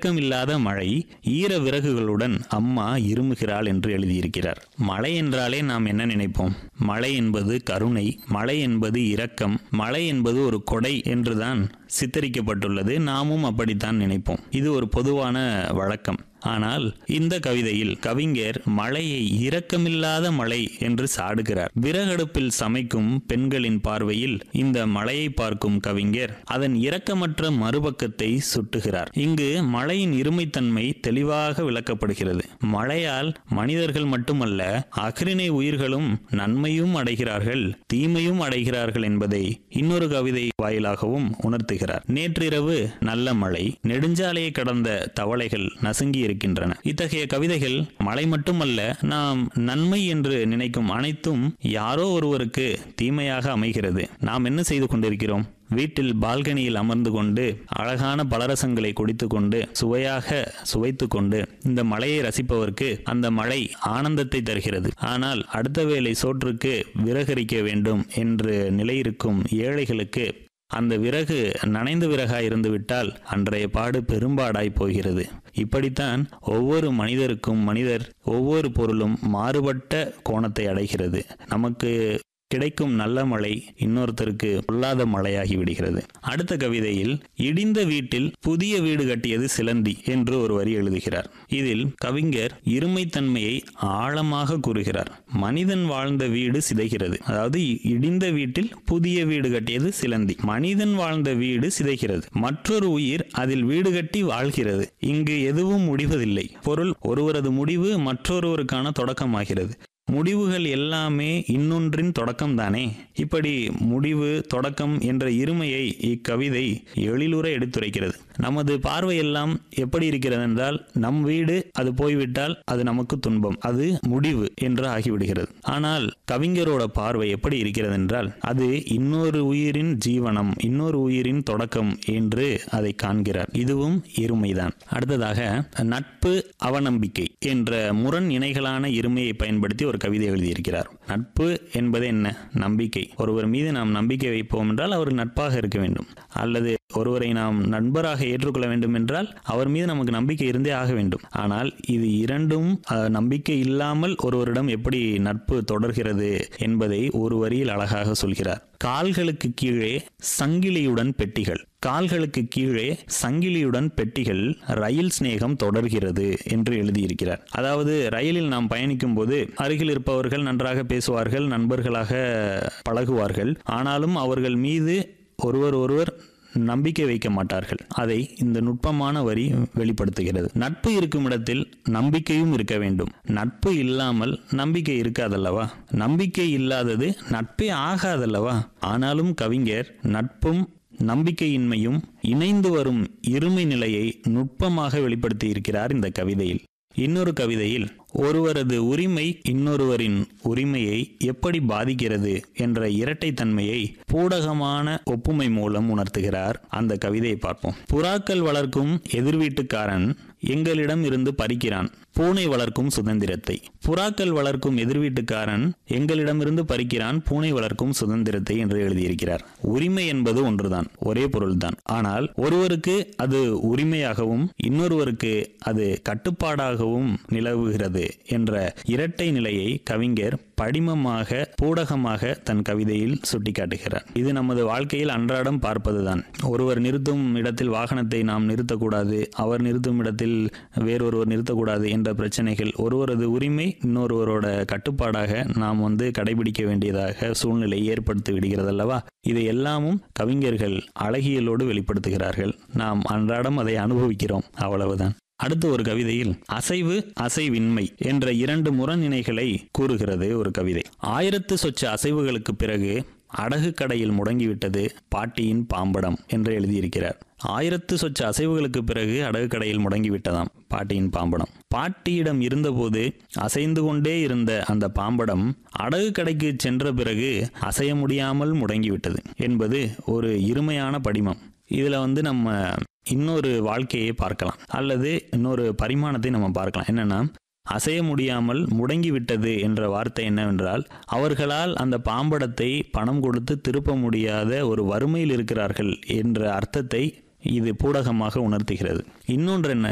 இரக்கமில்லாத மழை ஈர விறகுகளுடன் அம்மா இருமுகிறாள் என்று எழுதியிருக்கிறார் மழை என்றாலே நாம் என்ன நினைப்போம் மழை என்பது கருணை மழை என்பது இரக்கம் மழை என்பது ஒரு கொடை என்றுதான் சித்தரிக்கப்பட்டுள்ளது நாமும் அப்படித்தான் நினைப்போம் இது ஒரு பொதுவான வழக்கம் ஆனால் இந்த கவிதையில் கவிஞர் மழையை இரக்கமில்லாத மழை என்று சாடுகிறார் விறகடுப்பில் சமைக்கும் பெண்களின் பார்வையில் இந்த மழையை பார்க்கும் கவிஞர் அதன் இரக்கமற்ற மறுபக்கத்தை சுட்டுகிறார் இங்கு மழையின் இருமைத்தன்மை தெளிவாக விளக்கப்படுகிறது மழையால் மனிதர்கள் மட்டுமல்ல அகிரிணை உயிர்களும் நன்மையும் அடைகிறார்கள் தீமையும் அடைகிறார்கள் என்பதை இன்னொரு கவிதை வாயிலாகவும் உணர்த்துகிறார் நேற்றிரவு நல்ல மழை நெடுஞ்சாலையை கடந்த தவளைகள் நசுங்கி இருக்கின்றன இத்தகைய கவிதைகள் மழை மட்டுமல்ல நாம் நன்மை என்று நினைக்கும் அனைத்தும் யாரோ ஒருவருக்கு தீமையாக அமைகிறது நாம் என்ன செய்து கொண்டிருக்கிறோம் வீட்டில் பால்கனியில் அமர்ந்து கொண்டு அழகான பலரசங்களை குடித்து கொண்டு சுவையாக சுவைத்து கொண்டு இந்த மழையை ரசிப்பவருக்கு அந்த மழை ஆனந்தத்தை தருகிறது ஆனால் அடுத்த வேளை சோற்றுக்கு விறகரிக்க வேண்டும் என்று நிலையிருக்கும் ஏழைகளுக்கு அந்த விறகு நனைந்த விறகாய் இருந்துவிட்டால் அன்றைய பாடு பெரும்பாடாய் போகிறது இப்படித்தான் ஒவ்வொரு மனிதருக்கும் மனிதர் ஒவ்வொரு பொருளும் மாறுபட்ட கோணத்தை அடைகிறது நமக்கு கிடைக்கும் நல்ல மழை இன்னொருத்தருக்கு பொல்லாத மழையாகி விடுகிறது அடுத்த கவிதையில் இடிந்த வீட்டில் புதிய வீடு கட்டியது சிலந்தி என்று ஒரு வரி எழுதுகிறார் இதில் கவிஞர் இருமைத்தன்மையை ஆழமாக கூறுகிறார் மனிதன் வாழ்ந்த வீடு சிதைகிறது அதாவது இடிந்த வீட்டில் புதிய வீடு கட்டியது சிலந்தி மனிதன் வாழ்ந்த வீடு சிதைகிறது மற்றொரு உயிர் அதில் வீடு கட்டி வாழ்கிறது இங்கு எதுவும் முடிவதில்லை பொருள் ஒருவரது முடிவு மற்றொருவருக்கான தொடக்கமாகிறது முடிவுகள் எல்லாமே இன்னொன்றின் தொடக்கம் தானே இப்படி முடிவு தொடக்கம் என்ற இருமையை இக்கவிதை எழிலுற எடுத்துரைக்கிறது நமது பார்வையெல்லாம் எப்படி இருக்கிறது என்றால் நம் வீடு அது போய்விட்டால் அது நமக்கு துன்பம் அது முடிவு என்று ஆகிவிடுகிறது ஆனால் கவிஞரோட பார்வை எப்படி இருக்கிறது என்றால் அது இன்னொரு உயிரின் ஜீவனம் இன்னொரு உயிரின் தொடக்கம் என்று அதை காண்கிறார் இதுவும் இருமைதான் அடுத்ததாக நட்பு அவநம்பிக்கை என்ற முரண் இணைகளான இருமையை பயன்படுத்தி ஒரு கவிதை எழுதியிருக்கிறார் நட்பு என்பது என்ன நம்பிக்கை ஒருவர் மீது நாம் நம்பிக்கை வைப்போம் என்றால் அவர் நட்பாக இருக்க வேண்டும் அல்லது ஒருவரை நாம் நண்பராக ஏற்றுக்கொள்ள வேண்டும் என்றால் அவர் மீது நமக்கு நம்பிக்கை இருந்தே ஆக வேண்டும் ஆனால் இது இரண்டும் அஹ், நம்பிக்கை இல்லாமல் ஒருவரிடம் எப்படி நட்பு தொடர்கிறது என்பதை ஒரு வரியில் அழகாக சொல்கிறார் கால்களுக்கு கீழே சங்கிலியுடன் பெட்டிகள் கால்களுக்கு கீழே சங்கிலியுடன் பெட்டிகள் ரயில் சிநேகம் தொடர்கிறது என்று எழுதியிருக்கிறார் அதாவது ரயிலில் நாம் பயணிக்கும் போது அருகில் இருப்பவர்கள் நன்றாக பேசுவார்கள் நண்பர்களாக பழகுவார்கள் ஆனாலும் அவர்கள் மீது ஒருவர் ஒருவர் நம்பிக்கை வைக்க மாட்டார்கள் அதை இந்த நுட்பமான வரி வெளிப்படுத்துகிறது நட்பு இருக்கும் இடத்தில் நம்பிக்கையும் இருக்க வேண்டும் நட்பு இல்லாமல் நம்பிக்கை இருக்காதல்லவா நம்பிக்கை இல்லாதது நட்பே ஆகாதல்லவா ஆனாலும் கவிஞர் நட்பும் நம்பிக்கையின்மையும் இணைந்து வரும் இருமை நிலையை நுட்பமாக வெளிப்படுத்தி இருக்கிறார் இந்த கவிதையில் இன்னொரு கவிதையில் ஒருவரது உரிமை இன்னொருவரின் உரிமையை எப்படி பாதிக்கிறது என்ற இரட்டைத்தன்மையை பூடகமான ஒப்புமை மூலம் உணர்த்துகிறார் அந்த கவிதையை பார்ப்போம் புறாக்கள் வளர்க்கும் எதிர்வீட்டுக்காரன் எங்களிடம் இருந்து பறிக்கிறான் பூனை வளர்க்கும் சுதந்திரத்தை புறாக்கள் வளர்க்கும் எதிர்வீட்டுக்காரன் எங்களிடமிருந்து பறிக்கிறான் பூனை வளர்க்கும் சுதந்திரத்தை என்று எழுதியிருக்கிறார் உரிமை என்பது ஒன்றுதான் ஒரே பொருள்தான் ஆனால் ஒருவருக்கு அது உரிமையாகவும் இன்னொருவருக்கு அது கட்டுப்பாடாகவும் நிலவுகிறது என்ற இரட்டை நிலையை கவிஞர் படிமமாக பூடகமாக தன் கவிதையில் சுட்டிக்காட்டுகிறார் இது நமது வாழ்க்கையில் அன்றாடம் பார்ப்பதுதான் ஒருவர் நிறுத்தும் இடத்தில் வாகனத்தை நாம் நிறுத்தக்கூடாது அவர் நிறுத்தும் இடத்தில் வேறொருவர் நிறுத்தக்கூடாது என்ற பிரச்சனைகள் ஒருவரது உரிமை இன்னொருவரோட கட்டுப்பாடாக நாம் வந்து கடைபிடிக்க வேண்டியதாக சூழ்நிலை ஏற்படுத்தி விடுகிறது அல்லவா இதை எல்லாமும் கவிஞர்கள் அழகியலோடு வெளிப்படுத்துகிறார்கள் நாம் அன்றாடம் அதை அனுபவிக்கிறோம் அவ்வளவுதான் அடுத்து ஒரு கவிதையில் அசைவு அசைவின்மை என்ற இரண்டு முரணினைகளை கூறுகிறது ஒரு கவிதை ஆயிரத்து சொச்ச அசைவுகளுக்கு பிறகு அடகு கடையில் முடங்கிவிட்டது பாட்டியின் பாம்படம் என்று எழுதியிருக்கிறார் ஆயிரத்து சொச்ச அசைவுகளுக்கு பிறகு அடகு கடையில் முடங்கிவிட்டதாம் பாட்டியின் பாம்படம் பாட்டியிடம் இருந்தபோது அசைந்து கொண்டே இருந்த அந்த பாம்படம் அடகு கடைக்கு சென்ற பிறகு அசைய முடியாமல் முடங்கிவிட்டது என்பது ஒரு இருமையான படிமம் இதுல வந்து நம்ம இன்னொரு வாழ்க்கையை பார்க்கலாம் அல்லது இன்னொரு பரிமாணத்தை நம்ம பார்க்கலாம் என்னன்னா அசைய முடியாமல் முடங்கிவிட்டது என்ற வார்த்தை என்னவென்றால் அவர்களால் அந்த பாம்படத்தை பணம் கொடுத்து திருப்ப முடியாத ஒரு வறுமையில் இருக்கிறார்கள் என்ற அர்த்தத்தை இது பூடகமாக உணர்த்துகிறது இன்னொன்று என்ன